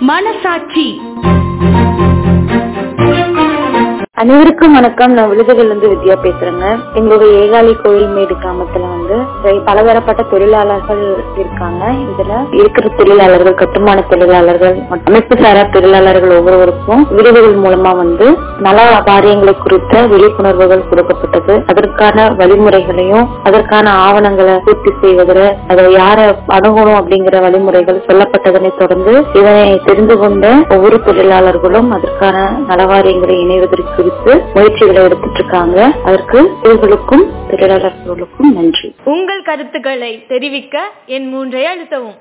மனசாட்சி அனைவருக்கும் வணக்கம் நான் விழுதுகள் இருந்து வித்யா பேசுறேங்க எங்களுடைய ஏகாலி கோயில்மேடு கிராமத்துல வந்து பலதரப்பட்ட தொழிலாளர்கள் இருக்காங்க இதுல இருக்கிற தொழிலாளர்கள் கட்டுமான தொழிலாளர்கள் மற்றும் அமைப்பு சாரா தொழிலாளர்கள் ஒவ்வொருவருக்கும் விருதுகள் மூலமா வந்து நல காரியங்களை குறித்த விழிப்புணர்வுகள் கொடுக்கப்பட்டது அதற்கான வழிமுறைகளையும் அதற்கான ஆவணங்களை பூர்த்தி செய்வதில் அதை யார அணுகணும் அப்படிங்கிற வழிமுறைகள் சொல்லப்பட்டதனை தொடர்ந்து இதனை தெரிந்து கொண்ட ஒவ்வொரு தொழிலாளர்களும் அதற்கான நலவாரியங்களை இணைவதற்கு குறித்து முயற்சிகளை எடுத்துட்டு இருக்காங்க அதற்கு இவர்களுக்கும் தொழிலாளர்களுக்கும் நன்றி உங்கள் கருத்துக்களை தெரிவிக்க என் மூன்றை அழுத்தவும்